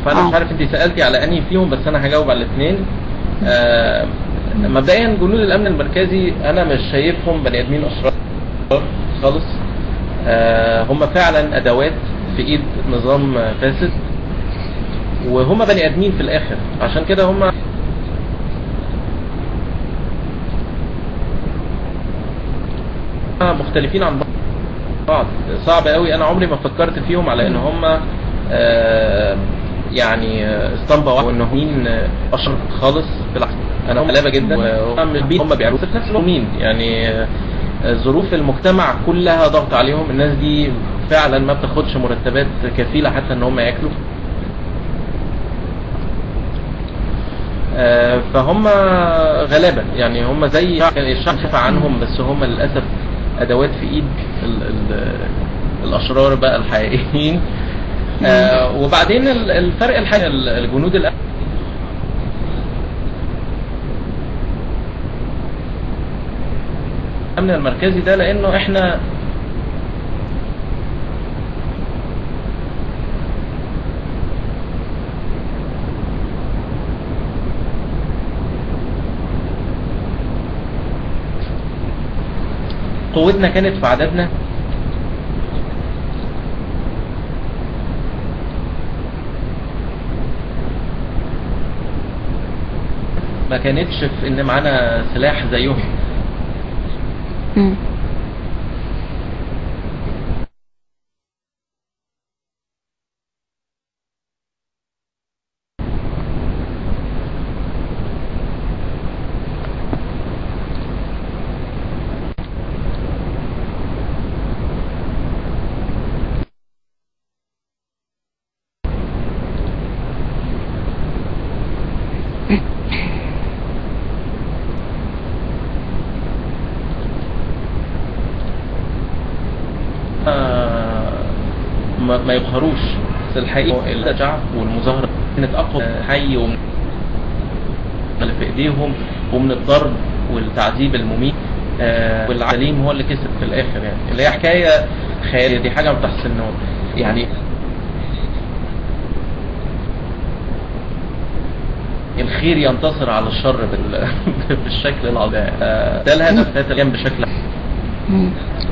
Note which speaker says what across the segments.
Speaker 1: فانا
Speaker 2: آه.
Speaker 1: مش عارف انت سالتي على انهي فيهم بس انا هجاوب على الاثنين آه مبدئيا جنود الامن المركزي انا مش شايفهم بني ادمين اشرار خالص آه هم فعلا ادوات في ايد نظام فاسد وهم بني ادمين في الاخر عشان كده هم مختلفين عن بعض صعب قوي انا عمري ما فكرت فيهم على ان هم آه، يعني آه، اسطمبة واحدة وان هم مين آه، اشرف خالص بالعكس انا هم غلابة جدا وهم مش بي- هم بيعملوا في نفس الوقت مين يعني آه، آه، ظروف المجتمع كلها ضغط عليهم الناس دي فعلا ما بتاخدش مرتبات كفيلة حتى ان هم ياكلوا آه، فهم غلابة يعني هم زي الشعب خفى عنهم بس هم للأسف أدوات في إيد ال ال الأشرار بقى الحقيقيين آه، وبعدين ال- الفرق الحقيقي ال- الجنود الأمن الأمن المركزي ده لأنه إحنا قوتنا كانت في عددنا ما كانتش في ان معانا سلاح زيهم
Speaker 2: مم.
Speaker 1: آه، ما, ما يقهروش بس الحقيقة الشعب والمظاهرة كانت أقوى حي ومن اللي في إيديهم ومن الضرب والتعذيب المميت آه، والعليم هو اللي كسب في الآخر يعني اللي هي حكاية خيالية دي حاجة ما بتحصل إنه يعني الخير ينتصر على الشر بال... بالشكل العظيم آه، ده الهدف فات الأيام بشكل
Speaker 2: مم.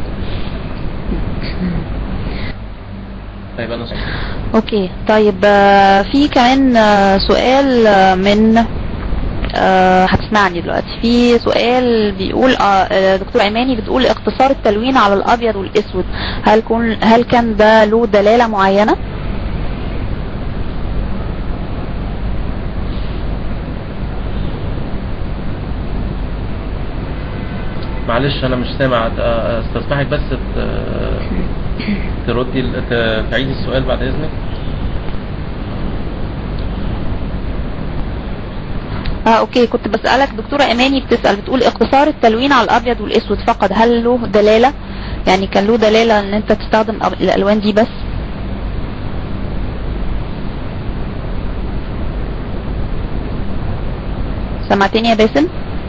Speaker 1: طيب أنا صح.
Speaker 2: اوكي طيب آه، في كمان آه، سؤال آه، من آه، هتسمعني دلوقتي في سؤال بيقول آه، آه، دكتور ايماني بتقول اختصار التلوين على الابيض والاسود هل كون هل كان ده له دلاله معينه؟
Speaker 1: معلش انا مش سامع آه، استسمحك بس ت- تردي ال- ت- تعيدي السؤال بعد اذنك
Speaker 2: اه اوكي كنت بسألك دكتورة ايماني بتسأل بتقول اختصار التلوين على الابيض والاسود فقط هل له دلالة يعني كان له دلالة ان انت تستخدم أب- الالوان دي بس سمعتني يا باسم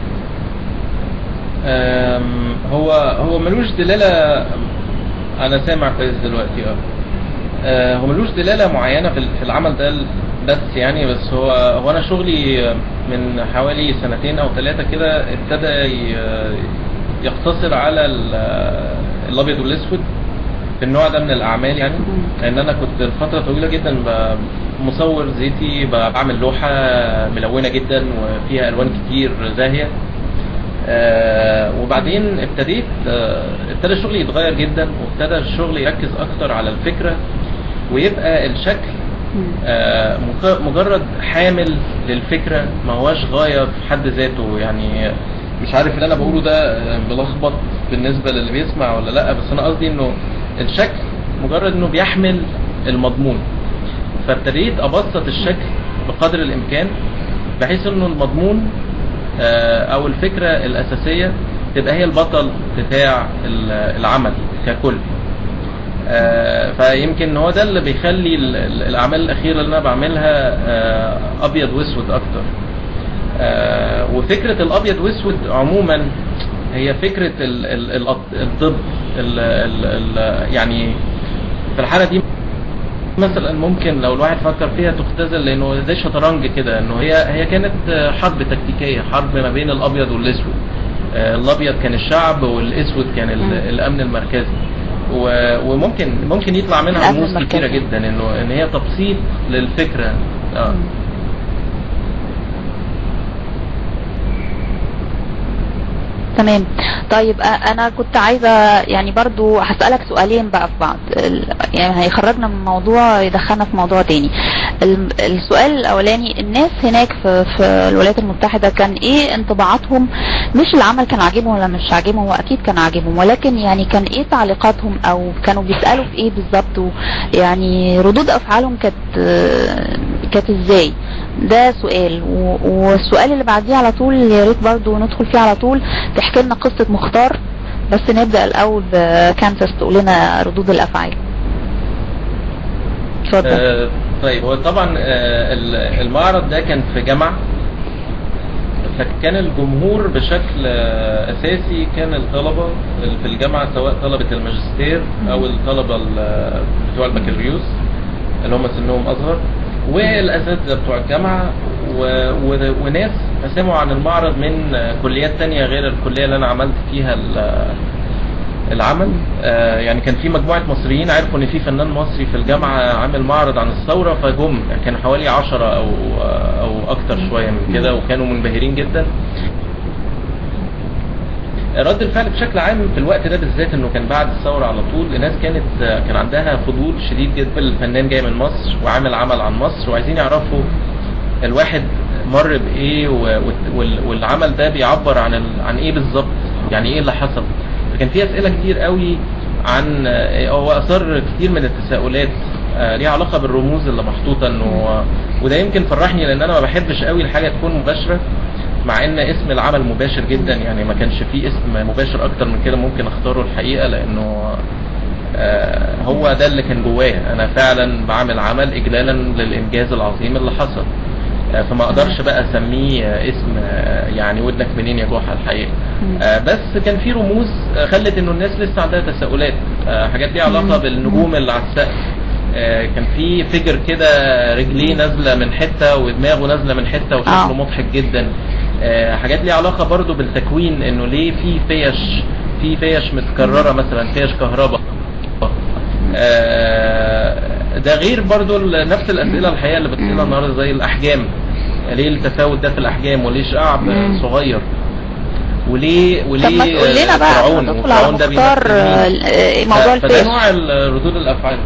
Speaker 1: آم، هو هو ملوش دلاله انا سامع كويس دلوقتي اه آه، هو ملوش دلاله معينه في ال- في العمل ده ال- بس يعني بس هو هو انا شغلي من حوالي سنتين او ثلاثه كده ابتدى ي- يقتصر على ال- الابيض والاسود في النوع ده من الاعمال يعني لان انا كنت لفتره طويله جدا ب- مصور زيتي ب- بعمل لوحه ملونه جدا وفيها الوان كتير زاهيه آه وبعدين ابتديت آه ابتدى الشغل يتغير جدا وابتدى الشغل يركز اكتر على الفكره ويبقى الشكل آه مك- مجرد حامل للفكره ما هواش غايه في حد ذاته يعني مش عارف اللي انا بقوله ده آه، ملخبط بالنسبه للي بيسمع ولا لا بس انا قصدي انه الشكل مجرد انه بيحمل المضمون فابتديت ابسط الشكل بقدر الامكان بحيث انه المضمون آه، او الفكره الاساسيه تبقى هي البطل بتاع ال- العمل ككل آه، فيمكن هو ده اللي بيخلي ال- ال- الاعمال الاخيره اللي انا بعملها آه، ابيض واسود اكتر آه، وفكره الابيض واسود عموما هي فكره ال- ال- ال- الضب ال- ال- ال- يعني في الحاله دي مثلا ممكن لو الواحد فكر فيها تختزل لانه زي شطرنج كده انه هي هي كانت حرب تكتيكيه حرب ما بين الابيض والاسود آه، الابيض كان الشعب والاسود كان ال-
Speaker 2: مم.
Speaker 1: الامن المركزي و- وممكن ممكن يطلع منها
Speaker 2: الأمن
Speaker 1: رموز كتيره
Speaker 2: المركزي.
Speaker 1: جدا انه ان هي تبسيط للفكره اه
Speaker 2: تمام طيب أ- انا كنت عايزه يعني برضو هسالك سؤالين بقى في بعض ال- يعني هيخرجنا من موضوع يدخلنا في موضوع تاني ال- السؤال الاولاني الناس هناك في, في الولايات المتحده كان ايه انطباعاتهم مش العمل كان عاجبهم ولا مش عاجبهم هو اكيد كان عاجبهم ولكن يعني كان ايه تعليقاتهم او كانوا بيسالوا في ايه بالظبط و- يعني ردود افعالهم كانت كانت ازاي ده سؤال و- والسؤال اللي بعديه على طول يا ريت برضو ندخل فيه على طول تحكي لنا قصة مختار بس نبدأ الأول بكانساس تقول لنا ردود الأفعال اتفضل
Speaker 1: آه، طيب هو طبعا آه، ال- المعرض ده كان في جامعة فكان الجمهور بشكل آه، أساسي كان الطلبة اللي في الجامعة سواء طلبة الماجستير أو الطلبة ال- بتوع البكالوريوس اللي هم سنهم أصغر والأساتذة بتوع الجامعة و... و... وناس سمعوا عن المعرض من آه، كليات تانية غير الكلية اللي أنا عملت فيها ال- العمل آه، يعني كان في مجموعة مصريين عرفوا ان في فنان مصري في الجامعة عامل معرض عن الثورة فجم كانوا حوالي عشرة او او اكتر شوية من كده وكانوا منبهرين جدا رد الفعل بشكل عام في الوقت ده بالذات انه كان بعد الثورة على طول الناس كانت كان عندها فضول شديد جدا الفنان جاي من مصر وعامل عمل عن مصر وعايزين يعرفوا الواحد مر بايه و- وال- والعمل ده بيعبر عن ال- عن ايه بالظبط يعني ايه اللي حصل فكان في اسئله كتير قوي عن هو اثار كتير من التساؤلات آه، ليها علاقه بالرموز اللي محطوطه انه وده يمكن فرحني لان انا ما بحبش قوي الحاجه تكون مباشره مع ان اسم العمل مباشر جدا يعني ما كانش فيه اسم مباشر اكتر من كده ممكن اختاره الحقيقه لانه آه، هو ده اللي كان جوايا انا فعلا بعمل عمل اجلالا للانجاز العظيم اللي حصل آه، فما اقدرش بقى اسميه آه، اسم آه، يعني ودنك منين يا جحا الحقيقه
Speaker 2: مم.
Speaker 1: آه، بس كان في رموز آه، خلت انه الناس لسه عندها تساؤلات آه، حاجات ليها علاقه
Speaker 2: مم.
Speaker 1: بالنجوم اللي على السقف آه، كان في فيجر كده رجليه نازله من حته ودماغه نازله من حته وشكله
Speaker 2: آه.
Speaker 1: مضحك جدا آه، حاجات ليها علاقه برضو بالتكوين انه ليه في فيش في فيش متكرره مثلا فيش كهرباء آه، ده غير برضو ال- نفس الاسئله الحقيقه اللي بتسالها النهارده زي الاحجام ليه التفاوت ده في الاحجام وليه شعب
Speaker 2: مم.
Speaker 1: صغير وليه وليه
Speaker 2: طب ما تقول لنا بقى
Speaker 1: فرعون
Speaker 2: ندخل على
Speaker 1: وفرعون ده
Speaker 2: مختار
Speaker 1: بيمثل مين؟
Speaker 2: آه، آه، موضوع
Speaker 1: ف- فده
Speaker 2: الفيش
Speaker 1: نوع ال- ردود الافعال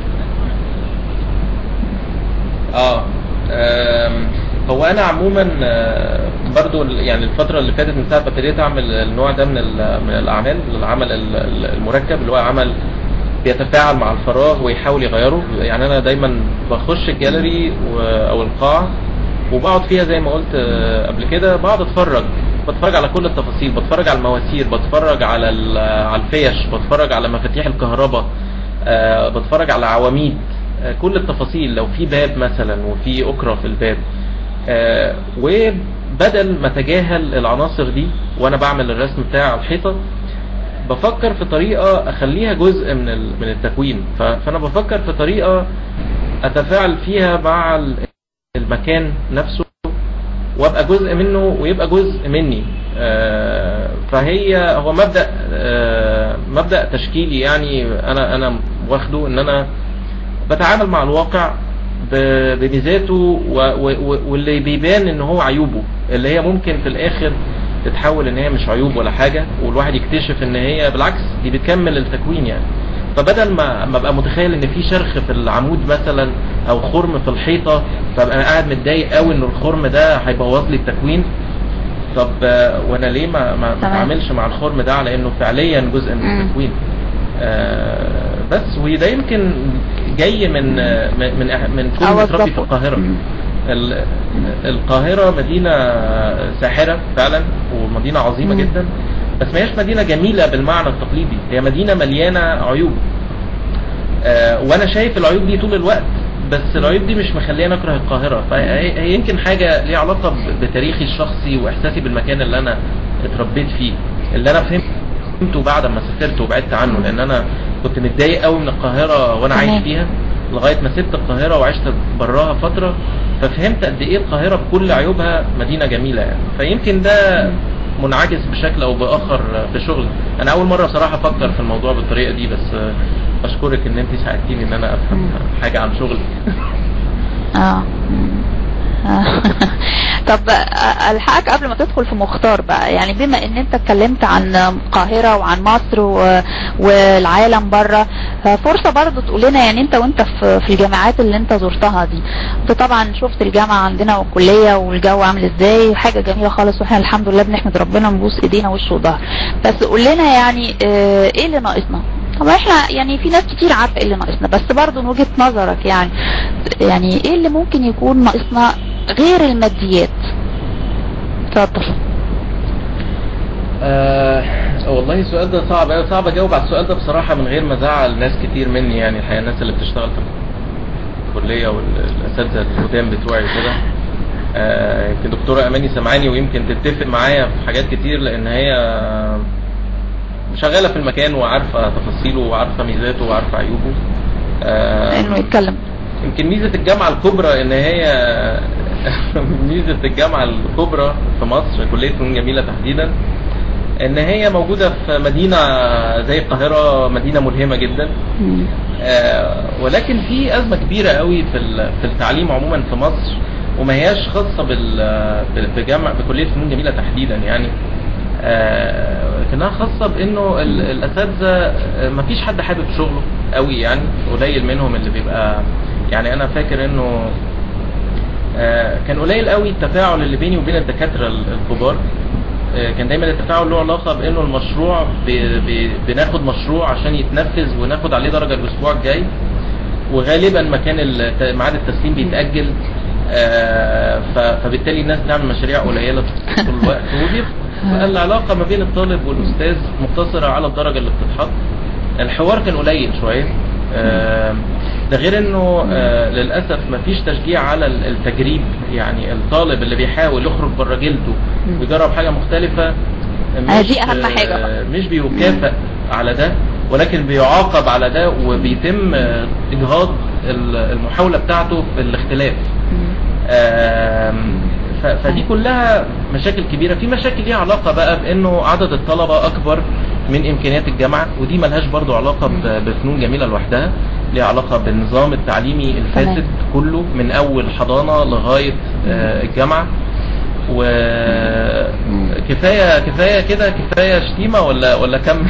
Speaker 1: اه آم، هو انا عموما آه، برضو ال- يعني الفتره اللي فاتت من ساعه ما ابتديت اعمل النوع ده من ال- من الاعمال العمل ال- ال- المركب اللي هو عمل بيتفاعل مع الفراغ ويحاول يغيره يعني انا دايما بخش الجاليري و- او القاعه وبقعد فيها زي ما قلت آه، قبل كده بقعد اتفرج بتفرج على كل التفاصيل بتفرج على المواسير بتفرج على ال- على الفيش بتفرج على مفاتيح الكهرباء آه، بتفرج على عواميد آه، كل التفاصيل لو في باب مثلا وفي أكرة في الباب آه، وبدل ما اتجاهل العناصر دي وانا بعمل الرسم بتاعي على الحيطه بفكر في طريقه اخليها جزء من ال- من التكوين ف- فانا بفكر في طريقه اتفاعل فيها مع ال- المكان نفسه وابقى جزء منه ويبقى جزء مني آه، فهي هو مبدا آه، مبدا تشكيلي يعني انا انا واخده ان انا بتعامل مع الواقع ب- بميزاته و- و- و- واللي بيبان ان هو عيوبه اللي هي ممكن في الاخر تتحول ان هي مش عيوب ولا حاجه والواحد يكتشف ان هي بالعكس دي بتكمل التكوين يعني فبدل ما ما ابقى متخيل ان في شرخ في العمود مثلا او خرم في الحيطه فابقى انا قاعد متضايق قوي ان الخرم ده هيبوظ لي التكوين طب آه، وانا ليه ما ما
Speaker 2: تمام.
Speaker 1: بتعاملش مع الخرم ده على انه فعليا جزء من
Speaker 2: مم.
Speaker 1: التكوين آه، بس وده يمكن جاي من آه، من من من كل
Speaker 2: أو
Speaker 1: متربي في
Speaker 2: الضبط.
Speaker 1: القاهره
Speaker 2: مم.
Speaker 1: ال- القاهره مدينه ساحره فعلا ومدينه عظيمه
Speaker 2: مم.
Speaker 1: جدا بس ما هيش مدينه جميله بالمعنى التقليدي هي مدينه مليانه عيوب آه، وانا شايف العيوب دي طول الوقت بس العيوب دي مش مخليني اكره القاهره فهي هي يمكن حاجه ليها علاقه ب- بتاريخي الشخصي واحساسي بالمكان اللي انا اتربيت فيه اللي انا فهمته بعد ما سافرت وبعدت عنه لان انا كنت متضايق قوي من القاهره وانا
Speaker 2: تمام.
Speaker 1: عايش فيها لغايه ما سبت القاهره وعشت براها فتره ففهمت قد ايه القاهره بكل عيوبها مدينه جميله يعني فيمكن ده منعكس بشكل او باخر في شغلي انا اول مره بصراحه افكر في الموضوع بالطريقه دي بس آه، اشكرك ان انت ساعدتيني ان انا افهم
Speaker 2: مم.
Speaker 1: حاجه عن شغلي
Speaker 2: اه آه. طب آه، الحقك قبل ما تدخل في مختار بقى يعني بما ان انت اتكلمت عن القاهرة وعن مصر و- والعالم بره فرصة برضو تقول لنا يعني انت وانت في في الجامعات اللي انت زرتها دي انت طبعا شفت الجامعة عندنا والكلية والجو عامل ازاي حاجة جميلة خالص واحنا الحمد لله بنحمد ربنا ونبوس ايدينا وش وظهر بس قول لنا يعني آه، ايه اللي ناقصنا طبعا احنا يعني في ناس كتير عارفه ايه اللي ناقصنا بس برضه من وجهه نظرك يعني يعني ايه اللي ممكن يكون ناقصنا غير الماديات اتفضل
Speaker 1: آه والله السؤال ده صعب أوي صعب اجاوب على السؤال ده بصراحه من غير ما ازعل ناس كتير مني يعني الحقيقه الناس اللي بتشتغل في الكليه والاساتذه القدام بتوعي وكده آه يمكن دكتوره اماني سمعاني ويمكن تتفق معايا في حاجات كتير لان هي شغاله في المكان وعارفه تفاصيله وعارفه ميزاته وعارفه عيوبه آه
Speaker 2: انه يتكلم
Speaker 1: يمكن ميزه الجامعه الكبرى ان هي ميزه الجامعه الكبرى في مصر كليه فنون جميله تحديدا ان هي موجوده في مدينه زي القاهره مدينه ملهمه جدا
Speaker 2: مم.
Speaker 1: آه، ولكن في ازمه كبيره قوي في ال- في التعليم عموما في مصر وما هياش خاصه بال ب- بجامعه بكليه فنون جميله تحديدا يعني آه، لكنها خاصه بانه ال- الاساتذه ما فيش حد حابب شغله قوي يعني قليل منهم اللي بيبقى يعني انا فاكر انه آه، كان قليل قوي التفاعل اللي بيني وبين الدكاتره ال- الكبار آه، كان دايما التفاعل له علاقه بانه المشروع ب... ب... بناخد مشروع عشان يتنفذ وناخد عليه درجه الاسبوع الجاي وغالبا ما كان الت- ميعاد التسليم بيتاجل آه، ف- فبالتالي الناس بتعمل مشاريع قليله طول الوقت وبيبقى العلاقه ما بين الطالب والاستاذ مقتصره على الدرجه اللي بتتحط الحوار كان قليل شويه آه، ده غير انه آه، للاسف ما فيش تشجيع على ال- التجريب يعني الطالب اللي بيحاول يخرج بره جلده ويجرب حاجه مختلفه
Speaker 2: آه، دي أهم حاجة بقى.
Speaker 1: آه، مش بيكافئ على ده ولكن بيعاقب على ده وبيتم آه، اجهاض ال- المحاوله بتاعته في الاختلاف
Speaker 2: مم.
Speaker 1: آم، ف- فدي كلها مشاكل كبيره في مشاكل ليها علاقه بقى بانه عدد الطلبه اكبر من امكانيات الجامعه ودي ملهاش برضو علاقه ب- بفنون جميله لوحدها ليها علاقه بالنظام التعليمي الفاسد
Speaker 2: تمام.
Speaker 1: كله من اول حضانه لغايه آه، الجامعه وكفايه كفايه كده كفايه شتيمه ولا ولا كم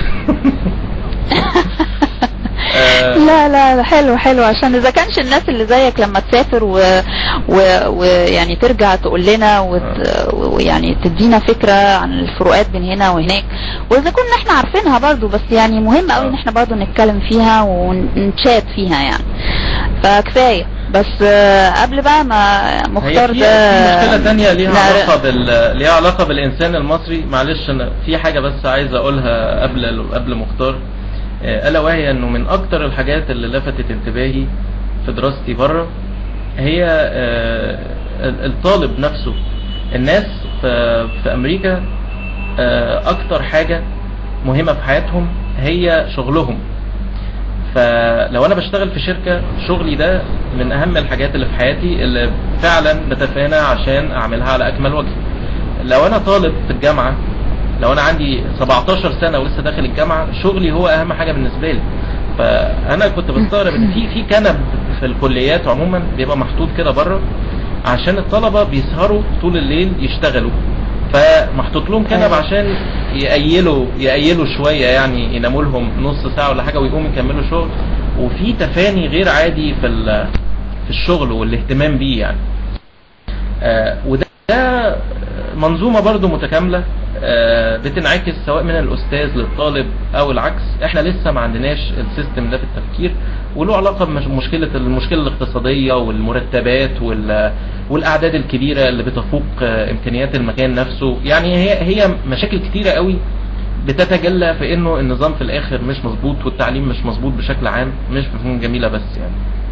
Speaker 1: آه،
Speaker 2: لا لا حلو حلو عشان اذا كانش الناس اللي زيك لما تسافر و... و... ويعني ترجع تقول لنا وت... ويعني تدينا فكرة عن الفروقات بين هنا وهناك واذا كنا احنا عارفينها برضو بس يعني مهم قوي ان احنا برضو نتكلم فيها ونشات فيها يعني فكفاية بس آه، قبل بقى ما
Speaker 1: هي
Speaker 2: مختار
Speaker 1: في
Speaker 2: ده
Speaker 1: في مشكلة تانية ليها
Speaker 2: لا،
Speaker 1: علاقة بال ليها علاقة بالإنسان المصري معلش أنا في حاجة بس عايز أقولها قبل قبل مختار آه، ألا وهي إنه من أكتر الحاجات اللي لفتت انتباهي في دراستي بره هي آه، الطالب نفسه الناس في في أمريكا آه، أكتر حاجة مهمة في حياتهم هي شغلهم فلو انا بشتغل في شركه شغلي ده من اهم الحاجات اللي في حياتي اللي فعلا بتفانى عشان اعملها على اكمل وجه لو انا طالب في الجامعه لو انا عندي 17 سنه ولسه داخل الجامعه شغلي هو اهم حاجه بالنسبه لي فانا كنت بستغرب ان في في كنب في الكليات عموما بيبقى محطوط كده بره عشان الطلبه بيسهروا طول الليل يشتغلوا فمحطوط لهم كنب
Speaker 2: أيوة.
Speaker 1: عشان يقيلوا يقيلوا شويه يعني يناموا لهم نص ساعه ولا حاجه ويقوموا يكملوا شغل وفي تفاني غير عادي في ال- في الشغل والاهتمام بيه يعني آه، وده ده منظومه برضو متكامله آه، بتنعكس سواء من الاستاذ للطالب او العكس احنا لسه ما عندناش السيستم ده في التفكير وله علاقه بمشكله المشكله الاقتصاديه والمرتبات وال- والاعداد الكبيره اللي بتفوق آه، امكانيات المكان نفسه يعني هي هي مشاكل كتيره قوي بتتجلى في انه النظام في الاخر مش مظبوط والتعليم مش مظبوط بشكل عام مش في فنون جميله بس يعني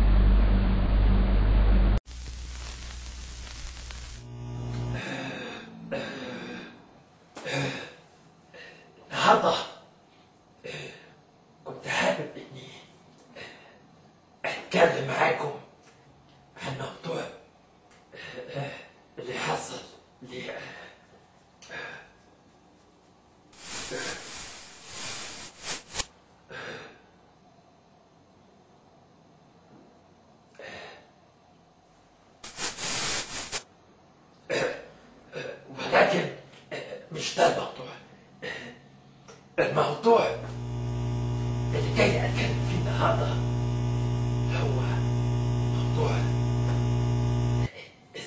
Speaker 3: النهارده كنت حابب اني اتكلم معاك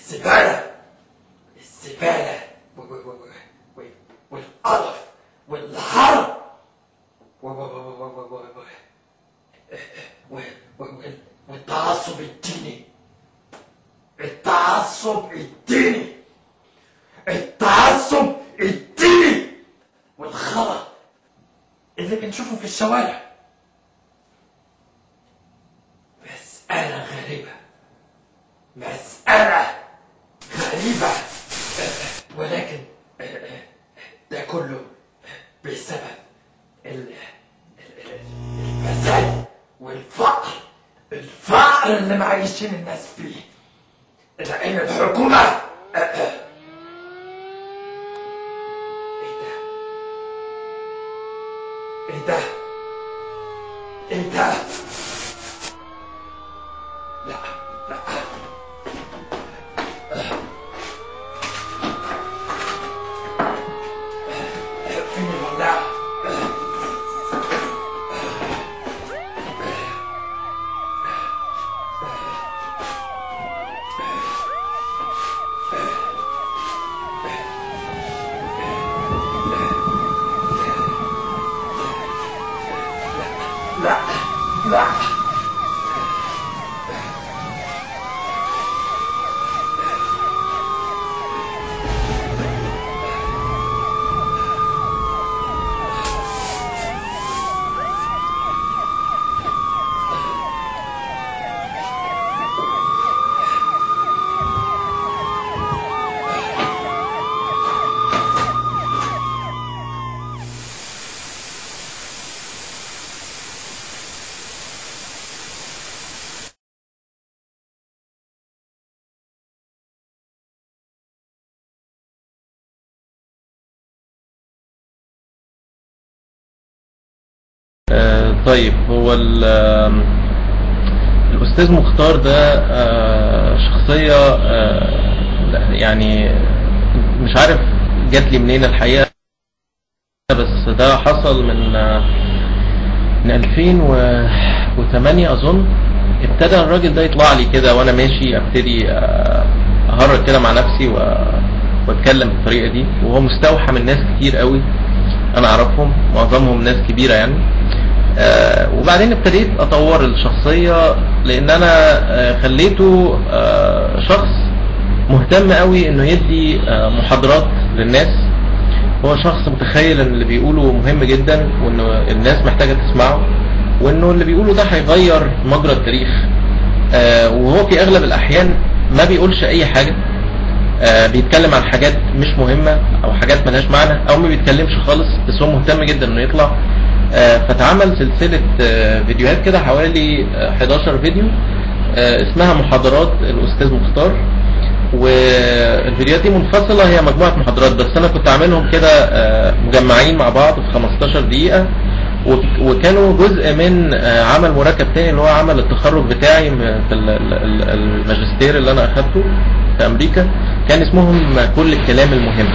Speaker 3: الزبالة الزبالة و- و- و- و- و- والقرف والحرب و- و- و- و- و- و- و- و- و- والتعصب الديني التعصب الديني التعصب الديني والخرا اللي بنشوفه في الشوارع مسألة غريبة مسألة غريبة ولكن ده كله بسبب ال- ال- الفساد والفقر الفقر اللي معيشين الناس فيه لأن الحكومة ايه ده؟ ايه ده؟ ايه ده؟ لا لا فين الولاعة؟ لا لا
Speaker 1: آه، طيب هو ال- آم، الأستاذ مختار ده آه، شخصية آه، لا، يعني مش عارف جات لي منين الحقيقة بس ده حصل من آه، من 2008 أظن ابتدى الراجل ده يطلع لي كده وأنا ماشي أبتدي آه، أهرج كده مع نفسي و- وأتكلم بالطريقة دي وهو مستوحى من ناس كتير قوي أنا أعرفهم معظمهم ناس كبيرة يعني آه، وبعدين ابتديت اطور الشخصية لان انا آه، خليته آه، شخص مهتم قوي انه يدي آه، محاضرات للناس هو شخص متخيل ان اللي بيقوله مهم جدا وانه الناس محتاجة تسمعه وانه اللي بيقوله ده هيغير مجرى التاريخ آه، وهو في اغلب الاحيان ما بيقولش اي حاجة آه، بيتكلم عن حاجات مش مهمة او حاجات ملهاش معنى او ما بيتكلمش خالص بس هو مهتم جدا انه يطلع آه، فتعمل سلسلة آه، فيديوهات كده حوالي آه، 11 فيديو آه، اسمها محاضرات الأستاذ مختار والفيديوهات دي منفصلة هي مجموعة محاضرات بس أنا كنت عاملهم كده آه، مجمعين مع بعض في 15 دقيقة وك- وكانوا جزء من آه، عمل مركب تاني اللي هو عمل التخرج بتاعي م- في ال- ال- ال- الماجستير اللي أنا أخدته في أمريكا كان اسمهم كل الكلام المهم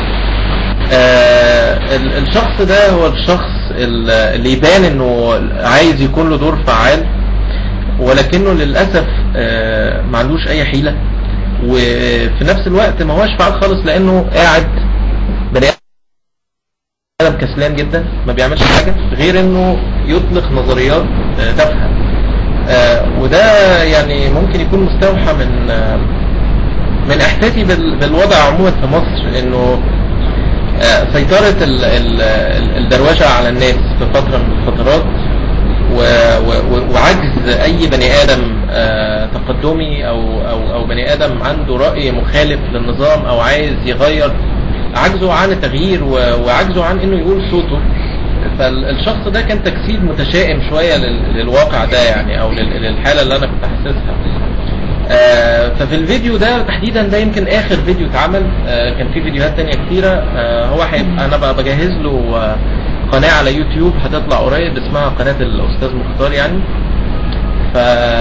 Speaker 1: آه، ال- الشخص ده هو الشخص ال- اللي يبان انه عايز يكون له دور فعال ولكنه للأسف آه، ما عندوش اي حيلة وفي نفس الوقت ما هوش فعال خالص لانه قاعد بني ادم كسلان جدا ما بيعملش حاجة غير انه يطلق نظريات آه، تافهة آه، وده يعني ممكن يكون مستوحى من آه، من احساسي بال- بالوضع عموما في مصر انه آه، سيطرة ال- ال- ال- الدروشة على الناس في فترة من الفترات و- و- و- وعجز أي بني آدم آه، تقدمي أو, أو, أو بني آدم عنده رأي مخالف للنظام أو عايز يغير عجزه عن التغيير و- وعجزه عن إنه يقول صوته فالشخص ده كان تجسيد متشائم شوية لل- للواقع ده يعني أو لل- للحالة اللي أنا كنت حاسسها آه، ففي الفيديو ده تحديدا ده يمكن اخر فيديو اتعمل آه، كان في فيديوهات تانية كتيرة آه، هو هيبقى انا بقى بجهز له آه، قناة على يوتيوب هتطلع قريب اسمها قناة الاستاذ مختار يعني ف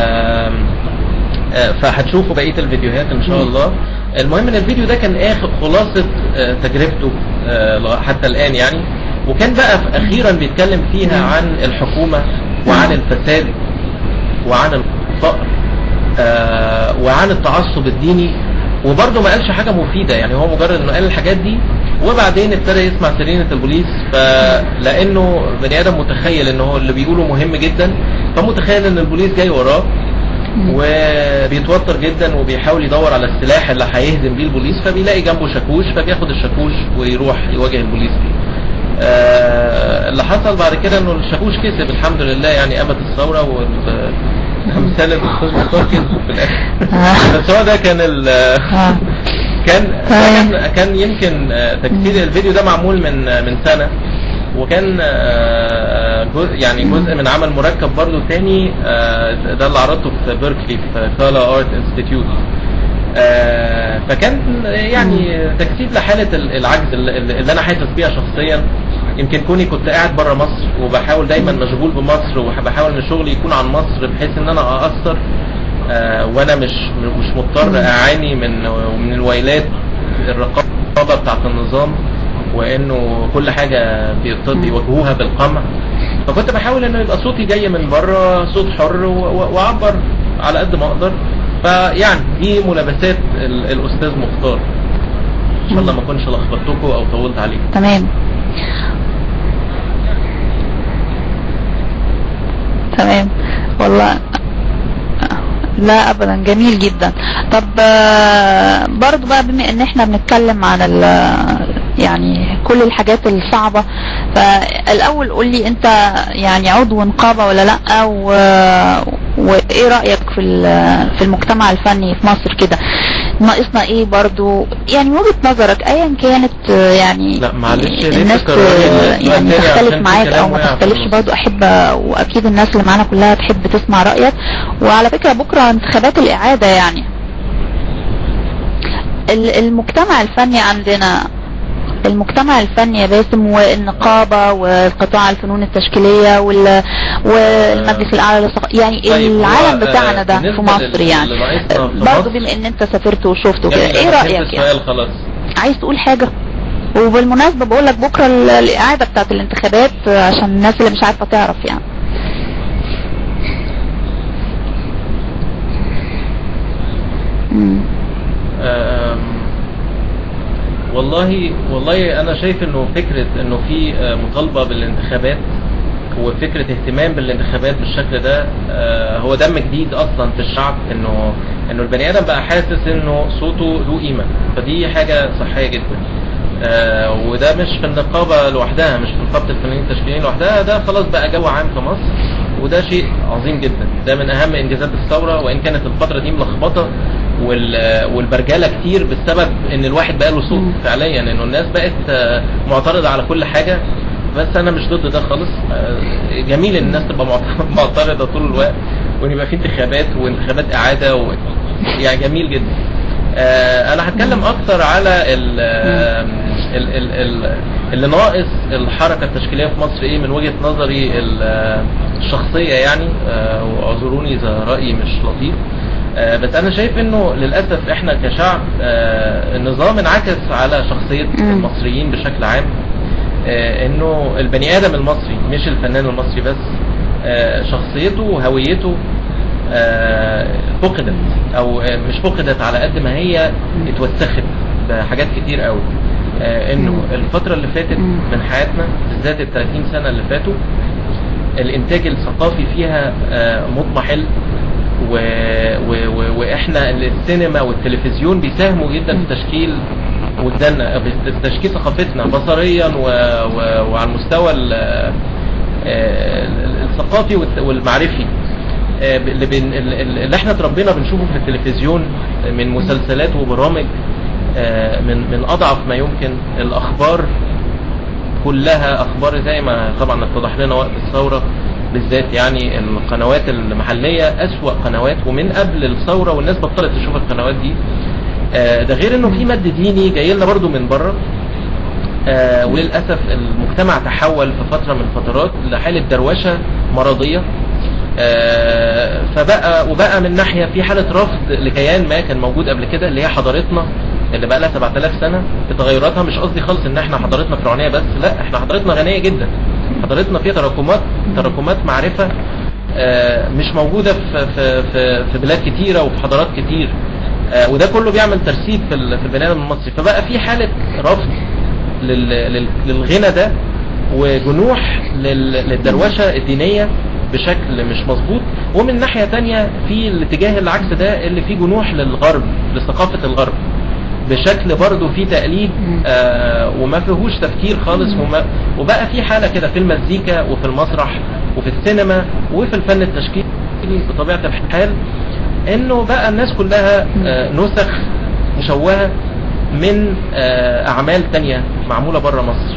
Speaker 1: آه، فهتشوفوا بقية الفيديوهات ان شاء الله المهم ان الفيديو ده كان اخر خلاصة آه، تجربته آه، لغا- حتى الان يعني وكان بقى في- اخيرا بيتكلم فيها عن الحكومة وعن الفساد وعن الفقر آه، وعن التعصب الديني وبرضه ما قالش حاجه مفيده يعني هو مجرد انه قال الحاجات دي وبعدين ابتدى يسمع سرينه البوليس فلانه بني ادم متخيل ان هو اللي بيقوله مهم جدا فمتخيل ان البوليس جاي وراه وبيتوتر جدا وبيحاول يدور على السلاح اللي هيهزم بيه البوليس فبيلاقي جنبه شاكوش فبياخد الشاكوش ويروح يواجه البوليس بيه آه اللي حصل بعد كده انه الشاكوش كسب الحمد لله يعني قامت الثوره والامثال الاستاذ مختار كسب في الاخر
Speaker 2: آه.
Speaker 1: بس هو ده كان ال
Speaker 2: آه.
Speaker 1: كان
Speaker 2: تمام.
Speaker 1: كان كان يمكن آه، تجسيد الفيديو ده معمول من آه، من سنه وكان آه، جزء يعني جزء من عمل مركب برضو تاني آه، ده اللي عرضته في بيركلي في كالا ارت انستيتيوت فكان يعني تجسيد لحاله ال- العجز اللي اللي انا حاسس بيها شخصيا يمكن كوني كنت قاعد بره مصر وبحاول دايما مشغول بمصر وبحاول ان شغلي يكون عن مصر بحيث ان انا ااثر آه، وانا مش مش مضطر اعاني من من الويلات الرقابه بتاعت النظام وانه كل حاجه بيط- بيواجهوها بالقمع فكنت بحاول انه يبقى صوتي جاي من بره صوت حر و- و- واعبر على قد ما اقدر فيعني دي ملابسات ال- الاستاذ مختار ان شاء الله ما اكونش لخبطتكم او طولت عليكم
Speaker 2: تمام تمام والله لا ابدا جميل جدا طب آه، برضو بقى بما ان احنا بنتكلم عن ال- يعني كل الحاجات الصعبة فالاول قول لي انت يعني عضو نقابة ولا لا و... وايه رأيك في ال- في المجتمع الفني في مصر كده ناقصنا ايه برضو يعني وجهة نظرك ايا كانت آه، يعني
Speaker 1: لا، معلش، ليه
Speaker 2: الناس
Speaker 1: تكرري
Speaker 2: آه،
Speaker 1: السؤال
Speaker 2: يعني
Speaker 1: تاني
Speaker 2: تختلف
Speaker 1: عشان في
Speaker 2: معاك
Speaker 1: كلام
Speaker 2: او ما
Speaker 1: وقع في
Speaker 2: تختلفش
Speaker 1: النص.
Speaker 2: برضو احب واكيد الناس اللي معانا كلها تحب تسمع رايك وعلى فكره بكره انتخابات الاعاده يعني ال- المجتمع الفني عندنا المجتمع الفني يا باسم والنقابة والقطاع الفنون التشكيلية وال... والمجلس الأعلى للثقافة يعني
Speaker 1: طيب، هو،
Speaker 2: العالم
Speaker 1: آه،
Speaker 2: بتاعنا ده في
Speaker 1: بالنسبة
Speaker 2: مصر
Speaker 1: لل-
Speaker 2: يعني
Speaker 1: اللي ناقصنا في
Speaker 2: برضه
Speaker 1: مصر-
Speaker 2: بما ان انت سافرت وشفت وكده
Speaker 1: جميل،
Speaker 2: ايه
Speaker 1: أنا فهمت
Speaker 2: رأيك يعني
Speaker 1: السؤال خلاص
Speaker 2: عايز تقول حاجة وبالمناسبة بقول لك بكرة ال- الإعادة بتاعت الانتخابات آه، عشان الناس اللي مش عارفة تعرف يعني مم.
Speaker 1: آم، والله والله انا شايف انه فكره انه في آه، مطالبه بالانتخابات وفكره اهتمام بالانتخابات بالشكل ده آه، هو دم جديد اصلا في الشعب انه انه البني ادم بقى حاسس انه صوته له قيمه فدي حاجه صحيه جدا آه، وده مش في النقابه لوحدها مش في نقابه الفنانين التشكيليين لوحدها ده خلاص بقى جو عام في مصر وده شيء عظيم جدا ده من اهم انجازات الثوره وان كانت الفتره دي ملخبطه وال- والبرجله كتير بسبب ان الواحد بقى له صوت
Speaker 2: مم.
Speaker 1: فعليا انه الناس بقت آه، معترضه على كل حاجه بس انا مش ضد ده خالص آه، جميل ان الناس تبقى معت- معترضه طول الوقت وان يبقى في انتخابات وانتخابات اعاده و... يعني جميل جدا آه، انا هتكلم اكتر على ال ال ال ال اللي ناقص الحركه التشكيليه في مصر ايه من وجهه نظري ال- الشخصيه يعني آه، واعذروني اذا رايي مش لطيف آه، بس انا شايف انه للاسف احنا كشعب آه، النظام انعكس على شخصيه
Speaker 2: مم.
Speaker 1: المصريين بشكل عام آه، انه البني ادم المصري مش الفنان المصري بس آه، شخصيته وهويته آه، فقدت او آه، مش فقدت على قد ما هي اتوسخت بحاجات كتير قوي آه، انه
Speaker 2: مم.
Speaker 1: الفتره اللي فاتت
Speaker 2: مم.
Speaker 1: من حياتنا بالذات ال 30 سنه اللي فاتوا الانتاج الثقافي فيها آه، مضمحل و... و... و... واحنا السينما والتلفزيون بيساهموا جدا في تشكيل وجداننا في تشكيل ثقافتنا بصريا و... و... وعلى المستوى ال... آه، الثقافي والت- والمعرفي آه، اللي, بن... اللي احنا اتربينا بنشوفه في التلفزيون من مسلسلات وبرامج آه، من من اضعف ما يمكن الاخبار كلها اخبار زي ما طبعا اتضح لنا وقت الثوره بالذات يعني القنوات المحليه اسوا قنوات ومن قبل الثوره والناس بطلت تشوف القنوات دي آه، ده غير انه في مد ديني جاي لنا برضو من بره آه، وللاسف المجتمع تحول في فتره من الفترات لحاله دروشه مرضيه آه، فبقى وبقى من ناحيه في حاله رفض لكيان ما كان موجود قبل كده اللي هي حضارتنا اللي بقى لها 7000 سنه بتغيراتها مش قصدي خالص ان احنا حضارتنا فرعونيه بس لا احنا حضارتنا غنيه جدا حضارتنا فيها تراكمات تراكمات معرفه آه، مش موجوده في في في, في بلاد كتيره وفي حضارات كتير آه، وده كله بيعمل ترسيب في ال- في البني ادم المصري فبقى في حاله رفض لل- لل- للغنى ده وجنوح لل- للدروشه الدينيه بشكل مش مظبوط ومن ناحيه تانية في الاتجاه العكس ده اللي فيه جنوح للغرب لثقافه الغرب بشكل برضه فيه تقليد آه وما فيهوش تفكير خالص وما وبقى في حاله كده في المزيكا وفي المسرح وفي السينما وفي الفن التشكيلي بطبيعه الحال انه بقى الناس كلها آه نسخ مشوهه من آه اعمال تانية معموله بره مصر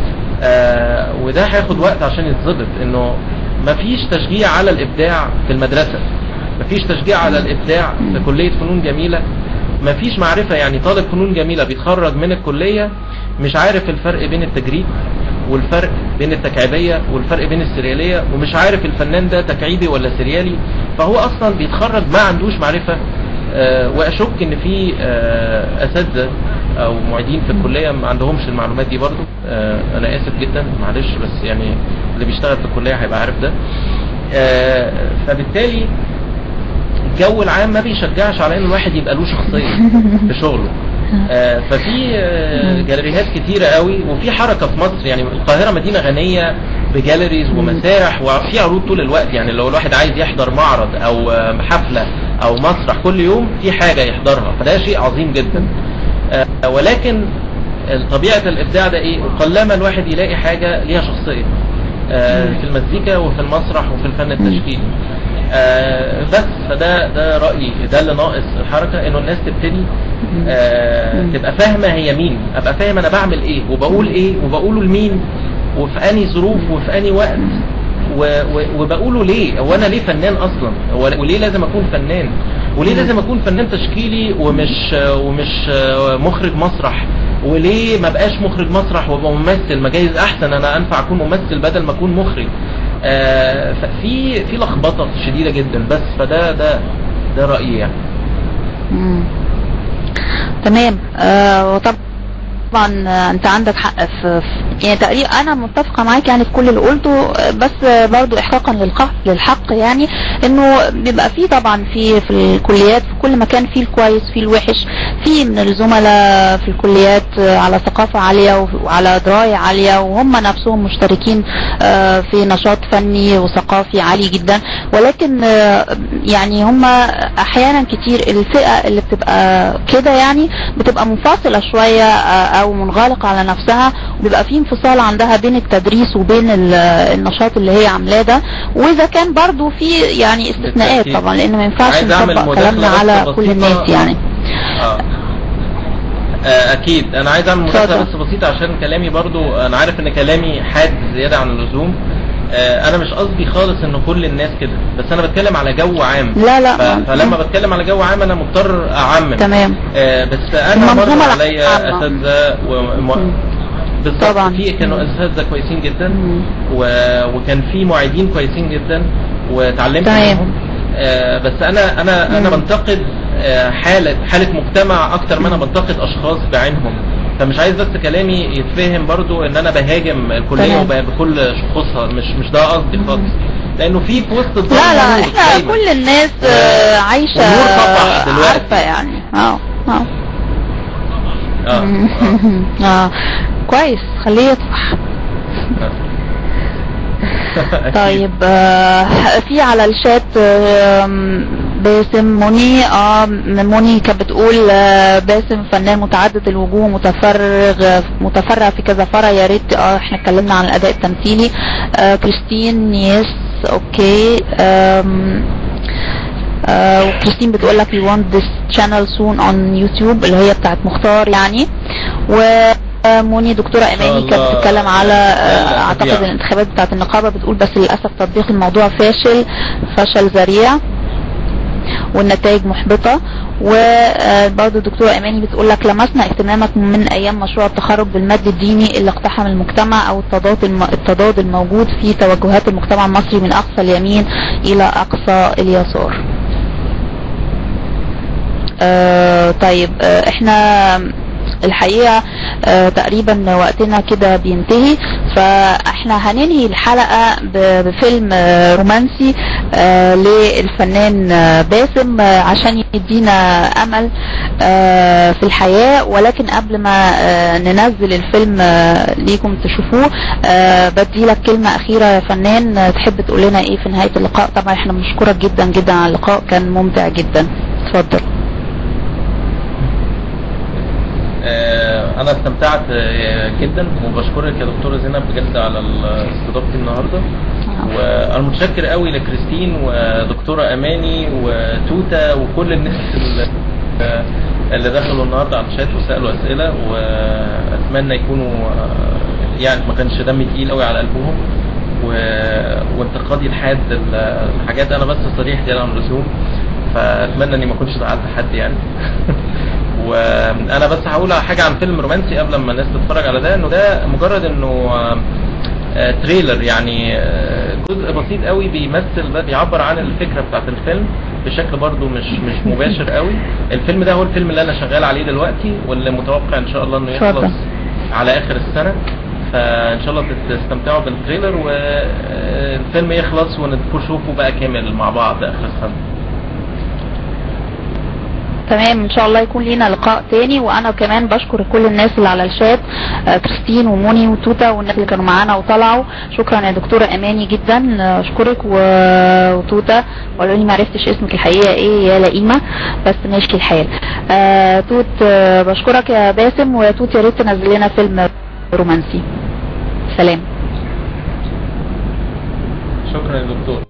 Speaker 1: آه وده هياخد وقت عشان يتظبط انه مفيش تشجيع على الابداع في المدرسه مفيش تشجيع على الابداع في كليه فنون جميله مفيش معرفه يعني طالب فنون جميله بيتخرج من الكليه مش عارف الفرق بين التجريد والفرق بين التكعيبيه والفرق بين السرياليه ومش عارف الفنان ده تكعيبي ولا سريالي فهو اصلا بيتخرج ما عندوش معرفه آه، واشك ان في آه، اساتذه او معيدين في الكليه ما عندهمش المعلومات دي برضو آه، انا اسف جدا معلش بس يعني اللي بيشتغل في الكليه هيبقى عارف ده آه، فبالتالي الجو العام ما بيشجعش على ان الواحد يبقى له شخصيه في شغله آه، ففي آه، جاليريات كتيرة قوي وفي حركة في مصر يعني القاهرة مدينة غنية بجاليريز ومسارح وفي عروض طول الوقت يعني لو الواحد عايز يحضر معرض او آه، حفلة او مسرح كل يوم في حاجة يحضرها فده شيء عظيم جدا آه، ولكن طبيعة الابداع ده ايه قلما الواحد يلاقي حاجة ليها شخصية آه، في المزيكا وفي المسرح وفي الفن التشكيلي آه، بس فده ده رأيي ده اللي ناقص الحركة انه الناس تبتدي آه، تبقى فاهمة هي مين ابقى فاهم انا بعمل ايه وبقول ايه وبقوله لمين وفي اني ظروف وفي اني وقت و- و- وبقوله ليه هو انا ليه فنان اصلا هو- وليه لازم اكون فنان وليه لازم اكون فنان تشكيلي ومش ومش مخرج مسرح وليه ما بقاش مخرج مسرح وابقى ممثل ما جايز احسن انا انفع اكون ممثل بدل ما اكون مخرج آه، ففي في لخبطه شديده جدا بس فده ده ده رايي يعني
Speaker 2: مم. تمام آه وطبعا آه، انت عندك حق في في- يعني تقريبا انا متفقه معاك يعني في كل اللي قلته آه، بس آه، برضو احقاقا للحق للحق يعني انه بيبقى فيه طبعا في في الكليات في كل مكان فيه الكويس فيه الوحش في من الزملاء في الكليات آه، على ثقافه عاليه وف- وعلى درايه عاليه وهم نفسهم مشتركين آه، في نشاط فني وثقافي عالي جدا ولكن آه، يعني هم احيانا كتير الفئه اللي بتبقى كده يعني بتبقى منفصله شويه آه، او منغلقه على نفسها وبيبقى في انفصال عندها بين التدريس وبين ال- النشاط اللي هي عاملاه ده واذا كان برضو في يعني استثناءات
Speaker 1: بالتأكيد.
Speaker 2: طبعا لان ما ينفعش
Speaker 1: عايز أعمل
Speaker 2: نطبق
Speaker 1: مداخلة
Speaker 2: كلامنا
Speaker 1: بس
Speaker 2: على كل
Speaker 1: بسيطة.
Speaker 2: الناس يعني
Speaker 1: اه آه، اكيد انا عايز اعمل مداخله
Speaker 2: اتفضل.
Speaker 1: بس بسيطه عشان كلامي برضو انا عارف ان كلامي حاد زياده عن اللزوم آه، انا مش قصدي خالص ان كل الناس كده بس انا بتكلم على جو عام
Speaker 2: لا لا
Speaker 1: ف- فلما بتكلم على جو عام انا مضطر اعمم
Speaker 2: تمام
Speaker 1: آه، بس انا
Speaker 2: المنظومة
Speaker 1: مر عليا
Speaker 2: العامة.
Speaker 1: اساتذه و...
Speaker 2: مم.
Speaker 1: بالظبط
Speaker 2: طبعا.
Speaker 1: في كانوا اساتذه كويسين جدا
Speaker 2: مم.
Speaker 1: و... وكان في معيدين كويسين جدا وتعلمت
Speaker 2: تمام.
Speaker 1: منهم آه، بس انا انا انا
Speaker 2: مم.
Speaker 1: بنتقد آه، حاله حاله مجتمع اكتر ما انا بنتقد اشخاص بعينهم فمش عايز بس كلامي يتفهم برضو ان انا بهاجم الكليه
Speaker 2: تمام.
Speaker 1: وب- بكل شخوصها مش مش ده قصدي خالص لانه في في وسط الظلم
Speaker 2: لا لا
Speaker 1: نور
Speaker 2: احنا
Speaker 1: دايماً.
Speaker 2: كل الناس آه، عايشة
Speaker 1: والنور طفح دلوقتي.
Speaker 2: عارفة يعني اه اه
Speaker 1: اه
Speaker 2: اه كويس خليه يطفح
Speaker 1: أكيد.
Speaker 2: طيب آه، في على الشات آم، باسم مني اه مني كانت بتقول آه، باسم فنان متعدد الوجوه متفرغ متفرع في كذا فرع يا ريت اه احنا اتكلمنا عن الاداء التمثيلي آه كريستين يس اوكي آم، آه وكريستين بتقول لك we want this channel soon on YouTube اللي هي بتاعت مختار يعني وموني دكتورة اماني كانت
Speaker 1: الله.
Speaker 2: بتتكلم على آه
Speaker 1: لا،
Speaker 2: اعتقد
Speaker 1: فظيعة.
Speaker 2: الانتخابات بتاعت النقابة بتقول بس للأسف تطبيق الموضوع فاشل فشل ذريع والنتائج محبطة وبرضه الدكتورة اماني بتقول لك لمسنا اهتمامك من ايام مشروع التخرج بالمد الديني اللي اقتحم المجتمع او التضاد الم... التضاد الموجود في توجهات المجتمع المصري من اقصى اليمين الى اقصى اليسار آه طيب آه احنا الحقيقة آه تقريبا وقتنا كده بينتهي فاحنا هننهي الحلقة ب- بفيلم آه، رومانسي آه، للفنان آه، باسم آه، عشان يدينا امل آه، في الحياة ولكن قبل ما آه، ننزل الفيلم آه، ليكم تشوفوه آه، بدي لك كلمة اخيرة يا فنان آه، تحب تقول لنا ايه في نهاية اللقاء طبعا احنا بنشكرك جدا جدا على اللقاء كان ممتع جدا اتفضل
Speaker 1: آه، انا استمتعت آه، جدا وبشكرك يا دكتوره زينب بجد على ال- استضافتي النهارده وانا متشكر قوي لكريستين ودكتوره اماني وتوتا وكل الناس اللي آه، اللي دخلوا النهارده على الشات وسالوا اسئله واتمنى يكونوا آه، يعني ما كانش دمي تقيل قوي على قلبهم و- وانتقادي الحاد ال- الحاجات انا بس صريح دي عن اللزوم فاتمنى اني ما اكونش زعلت حد يعني وانا بس هقول على حاجه عن فيلم رومانسي قبل ما الناس تتفرج على ده انه ده مجرد انه آه، آه، تريلر يعني آه، جزء بسيط قوي بيمثل ده بيعبر عن الفكره بتاعت الفيلم بشكل برضو مش مش مباشر قوي الفيلم ده هو الفيلم اللي انا شغال عليه دلوقتي واللي متوقع ان شاء الله انه
Speaker 2: اتفضل.
Speaker 1: يخلص على اخر السنه فان شاء الله تستمتعوا بالتريلر والفيلم يخلص ونشوفه بقى كامل مع بعض اخر السنه
Speaker 2: تمام ان شاء الله يكون لينا لقاء تاني وانا كمان بشكر كل الناس اللي على الشات آه، كريستين وموني وتوتا والناس اللي كانوا معانا وطلعوا شكرا يا دكتوره اماني جدا آه، اشكرك و- وتوتا وقالوا لي ما عرفتش اسمك الحقيقه ايه يا لئيمه بس ماشي الحال آه، توت آه، بشكرك يا باسم وتوت يا ريت تنزل لنا فيلم رومانسي سلام
Speaker 1: شكرا يا دكتور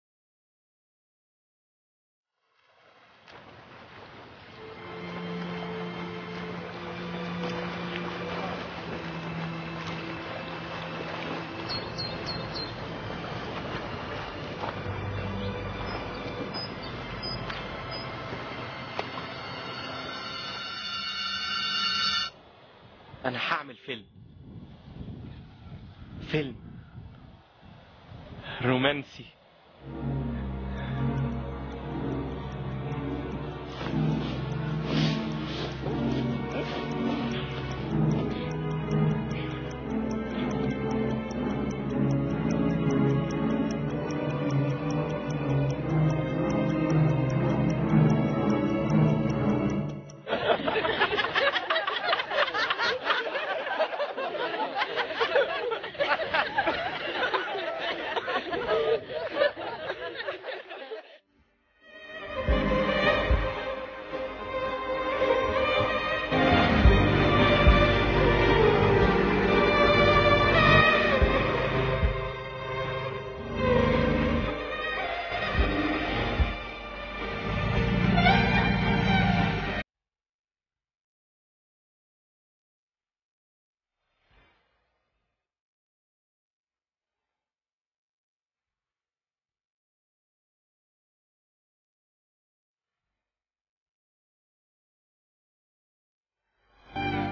Speaker 4: انا هعمل فيلم فيلم رومانسي